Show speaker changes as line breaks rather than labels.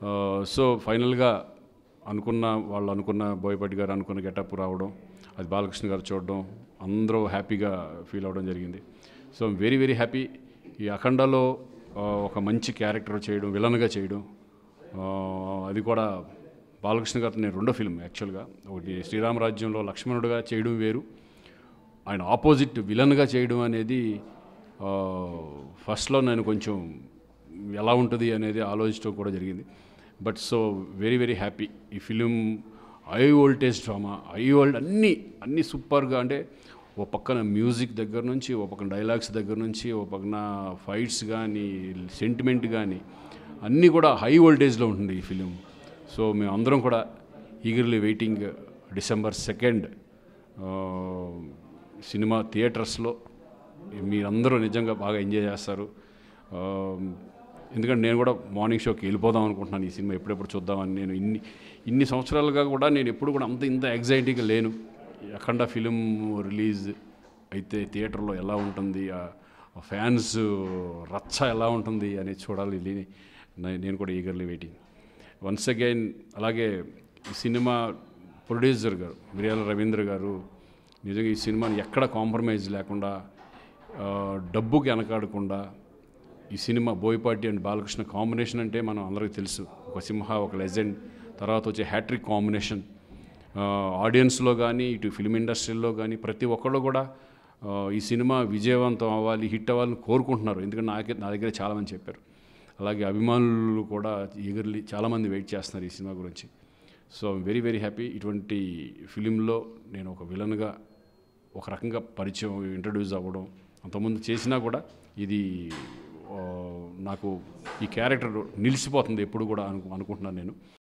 so ఫైనల్గా అనుకున్న వాళ్ళు అనుకున్న బోయపాటి గారు అనుకున్న గెటప్ రావడం అది బాలకృష్ణ గారు చూడడం అందరూ హ్యాపీగా ఫీల్ అవ్వడం జరిగింది సో వెరీ వెరీ హ్యాపీ ఈ అఖండలో ఆ, ఒక మంచి క్యారెక్టర్ చేయడం విలన్గా చేయడం ఆ, అది కూడా బాలకృష్ణ గారితో నేను రెండో ఫిల్మ్ యాక్చువల్గా ఒకటి శ్రీరామరాజ్యంలో లక్ష్మణుడిగా చేయడం వేరు ఆయన ఆపోజిట్ విలన్గా చేయడం అనేది ఆ, ఫస్ట్లో నేను కొంచెం ఎలా ఉంటుంది అనేది ఆలోచించడం కూడా జరిగింది but so very very happy ఈ film high voltage drama high volt అన్నీ అన్నీ సూపర్గా అంటే ఓ పక్కన మ్యూజిక్ దగ్గర నుంచి ఓ పక్కన డైలాగ్స్ దగ్గర నుంచి ఓ పక్కన ఫైట్స్ కానీ సెంటిమెంట్ కానీ అన్నీ కూడా హై వోల్టేజ్లో ఉంటుంది ఈ ఫిలిం సో మేము అందరం కూడా eagerly waiting December second cinema థియేటర్స్లో మీరందరూ నిజంగా బాగా ఎంజాయ్ చేస్తారు ఆ, ఎందుకంటే నేను కూడా మార్నింగ్ షోకి వెళ్ళిపోదాం అనుకుంటున్నాను ఈ సినిమా ఎప్పుడెప్పుడు చూద్దామని నేను ఇన్ని ఇన్ని సంవత్సరాలుగా కూడా నేను ఎప్పుడు కూడా అంత ఇంత ఎగ్జైటింగ్గా లేను అఖండ ఫిలిం రిలీజ్ అయితే థియేటర్లో ఎలా ఉంటుంది ఆ ఫ్యాన్స్ రచ్చ ఎలా ఉంటుంది అనేది చూడాలి ఇది నే- నేను కూడా ఈగర్లీ వెయిటింగ్ వన్స్ అగైన్ అలాగే ఈ సినిమా ప్రొడ్యూసర్ గారు మిరియాల రవీంద్ర గారు నిజంగా ఈ సినిమాని ఎక్కడ కాంప్రమైజ్ లేకుండా ఆ, డబ్బుకి వెనకాడకుండా ఈ cinema Boyapati and Balakrishna combination అంటే మనం అందరికీ తెలుసు ఒక సింహ ఒక లెజెండ్ తర్వాత వచ్చే హ్యాట్రిక్ కాంబినేషన్ ఆడియన్స్లో కానీ ఇటు ఫిల్మ్ ఇండస్ట్రీలో కానీ ప్రతి ఒక్కళ్ళు కూడా ఆ, ఈ సినిమా విజయవంతం అవ్వాలి హిట్ అవ్వాలని కోరుకుంటున్నారు ఎందుకంటే నాకే నా దగ్గర చాలామంది చెప్పారు అలాగే అభిమానులు కూడా ఈగర్లీ చాలామంది వెయిట్ చేస్తున్నారు ఈ సినిమా గురించి సో వెరీ వెరీ హ్యాపీ ఇటువంటి ఫిలింలో నేను ఒక విలన్గా ఒక రకంగా పరిచయం ఇంట్రడ్యూస్ అవ్వడం అంతకుముందు చేసినా కూడా ఇది ఆ, నాకు ఈ క్యారెక్టర్ నిలిచిపోతుంది ఎప్పుడు కూడా అను అనుకుంటున్నాను నేను